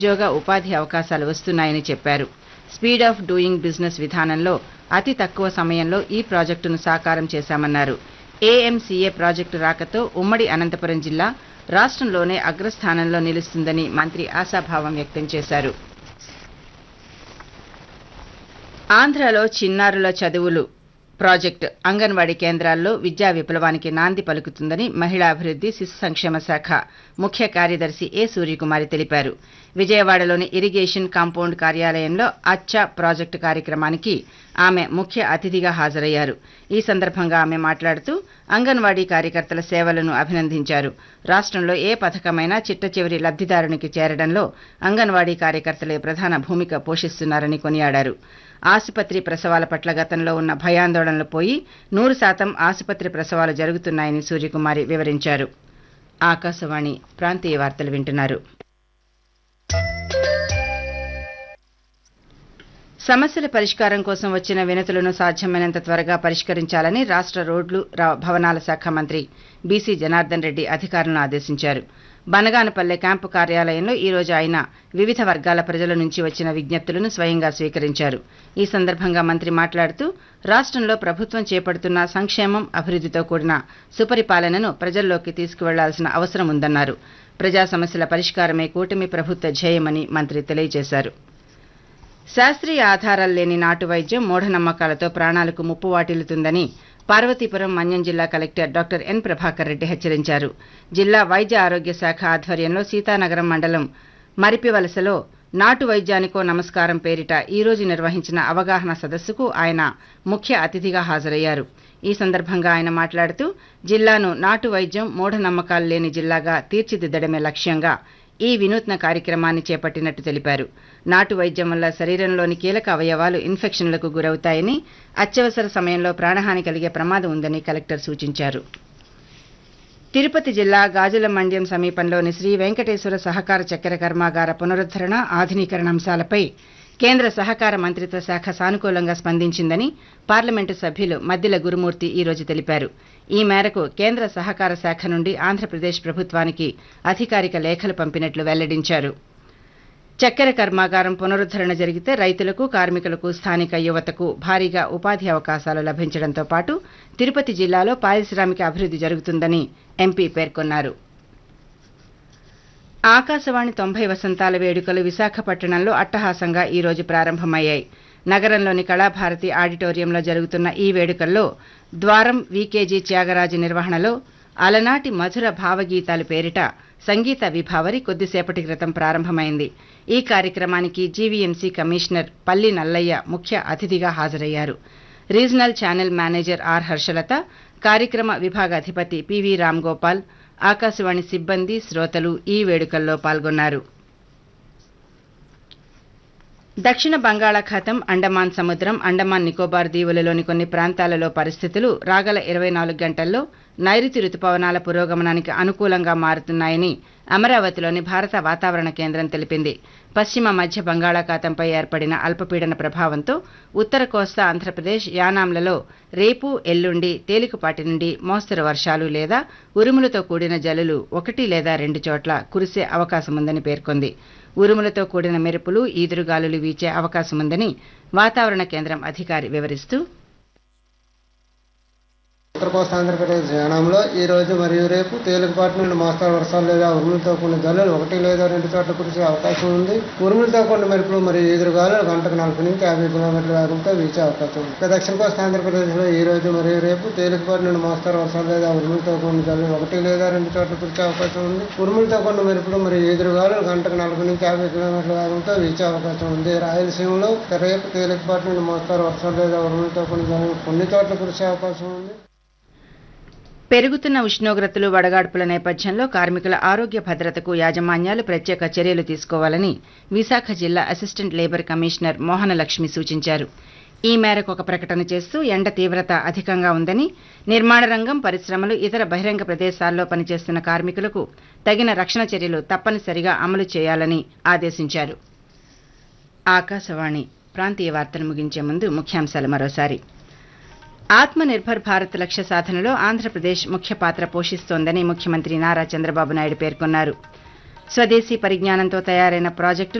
ఉద్యోగ ఉపాధి అవకాశాలు వస్తున్నాయని చెప్పారు స్పీడ్ ఆఫ్ డూయింగ్ బిజినెస్ విధానంలో అతి తక్కువ సమయంలో ఈ ప్రాజెక్టును సాకారం చేశామన్నారు ఏఎంసీఏ ప్రాజెక్టు రాకతో ఉమ్మడి అనంతపురం జిల్లా రాష్ట్రంలోనే అగ్రస్థానంలో నిలుస్తుందని మంత్రి ఆశాభావం వ్యక్తం చేశారు ఆంధ్రలో చిన్నారుల చదువులు ప్రాజెక్టు అంగన్వాడీ కేంద్రాల్లో విద్యా విప్లవానికి నాంది పలుకుతుందని మహిళాభివృద్ధి శిశు సంక్షేమ శాఖ ముఖ్య కార్యదర్శి ఏ సూర్యకుమారి తెలిపారు విజయవాడలోని ఇరిగేషన్ కాంపౌండ్ కార్యాలయంలో అచ్చా ప్రాజెక్టు కార్యక్రమానికి ఆమె ముఖ్య అతిథిగా హాజరయ్యారు ఈ సందర్భంగా ఆమె మాట్లాడుతూ అంగన్వాడీ కార్యకర్తల సేవలను అభినందించారు రాష్ట్రంలో ఏ పథకమైనా చిట్ట చివరి లబ్ధిదారునికి చేరడంలో అంగన్వాడీ కార్యకర్తలే ప్రధాన భూమిక పోషిస్తున్నారని కొనియాడారు ఆసుపత్రి ప్రసవాల పట్ల గతంలో ఉన్న భయాందోళనలు పోయి నూరు శాతం ఆసుపత్రి ప్రసవాలు జరుగుతున్నాయని సూర్యకుమారి వివరించారు ఆకాశవాణి ప్రాంతీయ వార్తలు వింటున్నారు సమస్యల పరిష్కారం కోసం వచ్చిన వినతులను సాధ్యమైనంత త్వరగా పరిష్కరించాలని రాష్ట్ర రోడ్లు రా- భవనాల శాఖ మంత్రి బీసీ జనార్దన్ రెడ్డి అధికారులను ఆదేశించారు బనగానపల్లె క్యాంపు కార్యాలయంలో ఈ రోజు ఆయన వివిధ వర్గాల ప్రజల నుంచి వచ్చిన విజ్ఞప్తులను స్వయంగా స్వీకరించారు ఈ సందర్భంగా మంత్రి మాట్లాడుతూ రాష్ట్రంలో ప్రభుత్వం చేపడుతున్న సంక్షేమం అభివృద్ధితో కూడిన సుపరిపాలనను ప్రజల్లోకి తీసుకువెళ్లాల్సిన అవసరం ఉందన్నారు ప్రజా సమస్యల పరిష్కారమే కూటమి ప్రభుత్వ ధ్యేయమని మంత్రి తెలియజేశారు శాస్త్రీయ ఆధారాలు లేని నాటు వైద్యం మూఢనమ్మకాలతో ప్రాణాలకు ముప్పు వాటిల్లుతుందని పార్వతీపురం మన్యం జిల్లా collector doctor N Prabhakar Reddy హెచ్చరించారు జిల్లా వైద్య ఆరోగ్య శాఖ ఆధ్వర్యంలో సీతానగరం మండలం మరిపివలసలో నాటు వైద్యానికో నమస్కారం పేరిట ఈ రోజు నిర్వహించిన అవగాహన సదస్సుకు ఆయన ముఖ్య అతిథిగా హాజరయ్యారు ఈ సందర్భంగా ఆయన మాట్లాడుతూ జిల్లాను నాటు వైద్యం మూఢనమ్మకాలు లేని జిల్లాగా తీర్చిదిద్దడమే లక్ష్యంగా ఈ వినూత్న కార్యక్రమాన్ని చేపట్టినట్టు తెలిపారు నాటు వైద్యం వల్ల శరీరంలోని కీలక అవయవాలు ఇన్ఫెక్షన్లకు గురవుతాయని అత్యవసర సమయంలో ప్రాణహాని కలిగే ప్రమాదం ఉందని కలెక్టర్ సూచించారు తిరుపతి జిల్లా గాజుల మండ్యం సమీపంలోని శ్రీ వెంకటేశ్వర సహకార చక్కెర కర్మాగార పునరుద్ధరణ ఆధునీకరణ అంశాలపై కేంద్ర సహకార మంత్రిత్వ శాఖ సానుకూలంగా స్పందించిందని పార్లమెంటు సభ్యులు మద్దిల గురుమూర్తి ఈ రోజు తెలిపారు ఈ మేరకు కేంద్ర సహకార శాఖ నుండి ఆంధ్రప్రదేశ్ ప్రభుత్వానికి అధికారిక లేఖలు పంపినట్లు వెల్లడించారు చక్కెర కర్మాగారం పునరుద్ధరణ జరిగితే రైతులకు కార్మికులకు స్థానిక యువతకు భారీగా ఉపాధి అవకాశాలు లభించడంతో పాటు తిరుపతి జిల్లాలో పారిశ్రామిక అభివృద్ధి జరుగుతుందని ఎంపీ పేర్కొన్నారు ఆకాశవాణి తొంభై వసంతాల వేడుకలు విశాఖపట్టణంలో అట్టహాసంగా ఈ రోజు ప్రారంభమయ్యాయి నగరంలోని కళాభారతి ఆడిటోరియంలో జరుగుతున్న ఈ వేడుకల్లో ద్వారం వికేజీ త్యాగరాజు నిర్వహణలో అలనాటి మధుర భావగీతాలు పేరిట సంగీత విభావరి కొద్దిసేపటి క్రితం ప్రారంభమైంది ఈ కార్యక్రమానికి జీవీఎంసీ కమిషనర్ పల్లి నల్లయ్య ముఖ్య అతిథిగా హాజరయ్యారు regional channel manager R Harshalatha కార్యక్రమ విభాగ అధిపతి పివి రామ్ గోపాల్ ఆకాశవాణి సిబ్బంది శ్రోతలు ఈ వేడుకల్లో పాల్గొన్నారు దక్షిణ బంగాళాఖాతం అండమాన్ సముద్రం అండమాన్ నికోబార్ దీవులలోని కొన్ని ప్రాంతాలలో పరిస్థితులు రాగల ఇరవై నాలుగు గంటల్లో నైరుతి రుతుపవనాల పురోగమనానికి అనుకూలంగా మారుతున్నాయని అమరావతిలోని భారత వాతావరణ కేంద్రం తెలిపింది పశ్చిమ మధ్య బంగాళాఖాతంపై ఏర్పడిన అల్పపీడన ప్రభావంతో ఉత్తర కోస్తా ఆంధ్రప్రదేశ్ యానాంలలో రేపు ఎల్లుండి తేలికపాటి నుండి మోస్తరు వర్షాలు లేదా ఉరుములతో కూడిన జల్లులు ఒకటి లేదా రెండు చోట్ల కురిసే అవకాశముందని పేర్కొంది ఉరుములతో కూడిన మెరుపులు ఈదురుగాలులు వీచే అవకాశముందని వాతావరణ కేంద్రం అధికారి వివరిస్తూ ఉత్తర కోస్తా ఆంధ్రప్రదేశ్ యానంలో ఈ రోజు మరియు రేపు తేలికపాటి నుండి మోస్తరు వర్షాలు లేదా ఉరుములతో కూడిన జల్లులు ఒకటి లేదా రెండు చోట్ల కురిసే అవకాశం ఉంది ఉరుములతో కూడిన మెరుపులు మరియు ఎదురుగాలు గంటకు నలభై నుంచి యాభై కిలోమీటర్ల వేగంతో వీచే అవకాశం ఉంది ఇక దక్షిణ కోస్తా ఆంధ్రప్రదేశ్లో ఈ రోజు మరియు రేపు తేలికపాటి నుండి మోస్తరు వర్షాలు లేదా ఉరుములతో కూడిన జల్లులు ఒకటి లేదా రెండు చోట్ల కురిసే అవకాశం ఉంది ఉరుములతో కూడిన మెరుపులు మరియు ఎదురుగాలు గంటకు నలభై నుంచి యాభై కిలోమీటర్ల వేగంతో వీచే అవకాశం ఉంది రాయలసీమలో రేపు తేలికపాటి నుండి మోస్తరు వర్షాలు లేదా ఉరుములతో కూడిన జల్లులు కొన్ని చోట్ల కురిసే అవకాశం ఉంది పెరుగుతున్న ఉష్ణోగ్రతలు వడగాడ్పుల నేపథ్యంలో కార్మికుల ఆరోగ్య భద్రతకు యాజమాన్యాలు ప్రత్యేక చర్యలు తీసుకోవాలని విశాఖ జిల్లా అసిస్టెంట్ లేబర్ కమిషనర్ మోహనలక్ష్మి సూచించారు ఈ మేరకు ఒక ప్రకటన చేస్తూ ఎండ తీవ్రత అధికంగా ఉందని నిర్మాణ రంగం పరిశ్రమలు ఇతర బహిరంగ ప్రదేశాల్లో పనిచేస్తున్న కార్మికులకు తగిన రక్షణ చర్యలు తప్పనిసరిగా అమలు చేయాలని ఆదేశించారు ఆకాశవాణి ప్రాంతీయ వార్తలు ముగించే ముందు ముఖ్యాంశాలు మరోసారి ఆత్మ నిర్భర్ భారత్ లక్ష్య సాధనలో ఆంధ్రప్రదేశ్ ముఖ్య పాత్ర పోషిస్తోందని ముఖ్యమంత్రి నారా చంద్రబాబు నాయుడు పేర్కొన్నారు స్వదేశీ పరిజ్ఞానంతో తయారైన ప్రాజెక్టులు